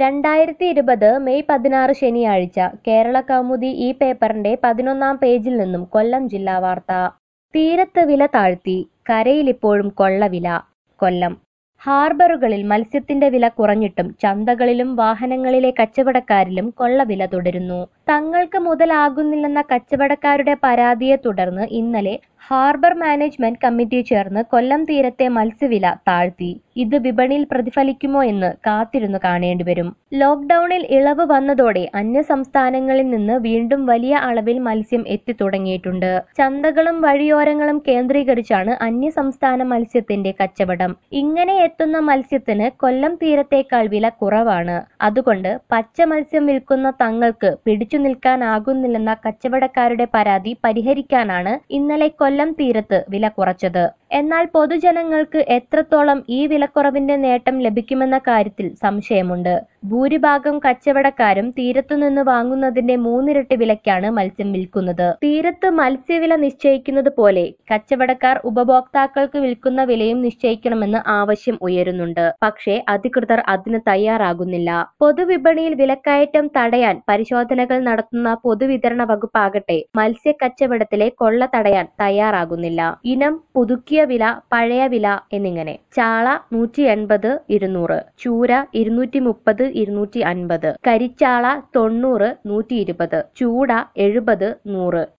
രണ്ടായിരത്തി ഇരുപത് മെയ് പതിനാറ് ശനിയാഴ്ച കേരള കൗമുദി ഈ പേപ്പറിന്റെ പതിനൊന്നാം പേജിൽ നിന്നും കൊല്ലം ജില്ലാ വാർത്ത തീരത്ത് വില താഴ്ത്തി കരയിലിപ്പോഴും കൊള്ളവില കൊല്ലം ഹാർബറുകളിൽ മത്സ്യത്തിന്റെ വില കുറഞ്ഞിട്ടും ചന്തകളിലും വാഹനങ്ങളിലെ കച്ചവടക്കാരിലും കൊള്ളവില തുടരുന്നു തങ്ങൾക്ക് മുതലാകുന്നില്ലെന്ന കച്ചവടക്കാരുടെ പരാതിയെ തുടർന്ന് ഇന്നലെ ഹാർബർ മാനേജ്മെന്റ് കമ്മിറ്റി ചേർന്ന് കൊല്ലം തീരത്തെ മത്സ്യവില താഴ്ത്തി ഇത് വിപണിയിൽ പ്രതിഫലിക്കുമോ എന്ന് കാത്തിരുന്നു കാണേണ്ടിവരും ലോക്ഡൌണിൽ ഇളവ് വന്നതോടെ അന്യ സംസ്ഥാനങ്ങളിൽ നിന്ന് വീണ്ടും വലിയ അളവിൽ മത്സ്യം എത്തിത്തുടങ്ങിയിട്ടുണ്ട് ചന്തകളും വഴിയോരങ്ങളും കേന്ദ്രീകരിച്ചാണ് അന്യ സംസ്ഥാന മത്സ്യത്തിന്റെ കച്ചവടം ഇങ്ങനെ എത്തുന്ന മത്സ്യത്തിന് കൊല്ലം തീരത്തേക്കാൾ വില കുറവാണ് അതുകൊണ്ട് പച്ച മത്സ്യം വിൽക്കുന്ന തങ്ങൾക്ക് പിടിച്ചു നിൽക്കാനാകുന്നില്ലെന്ന കച്ചവടക്കാരുടെ പരാതി പരിഹരിക്കാനാണ് ഇന്നലെ കൊല്ലം തീരത്ത് വില കുറച്ചത് എന്നാൽ പൊതുജനങ്ങൾക്ക് എത്രത്തോളം ഈ വിലക്കുറവിന്റെ നേട്ടം ലഭിക്കുമെന്ന കാര്യത്തിൽ സംശയമുണ്ട് ഭൂരിഭാഗം കച്ചവടക്കാരും തീരത്തുനിന്ന് വാങ്ങുന്നതിന്റെ മൂന്നിരട്ടി വിലയ്ക്കാണ് മത്സ്യം വിൽക്കുന്നത് തീരത്ത് മത്സ്യവില നിശ്ചയിക്കുന്നത് പോലെ കച്ചവടക്കാർ ഉപഭോക്താക്കൾക്ക് വിൽക്കുന്ന വിലയും നിശ്ചയിക്കണമെന്ന് ആവശ്യം ഉയരുന്നുണ്ട് പക്ഷേ അധികൃതർ അതിന് തയ്യാറാകുന്നില്ല പൊതുവിപണിയിൽ വിലക്കയറ്റം തടയാൻ പരിശോധനകൾ നടത്തുന്ന പൊതുവിതരണ വകുപ്പാകട്ടെ മത്സ്യ കച്ചവടത്തിലെ കൊള്ള തടയാൻ തയ്യാറാകുന്നില്ല ഇനം പുതുക്കിയ വില പഴയ വില എന്നിങ്ങനെ ചാള നൂറ്റി എൺപത് ഇരുന്നൂറ് ചൂര ഇരുന്നൂറ്റി മുപ്പത് ഇരുന്നൂറ്റി അൻപത് കരിച്ചാള തൊണ്ണൂറ് നൂറ്റി ഇരുപത് ചൂട എഴുപത് നൂറ്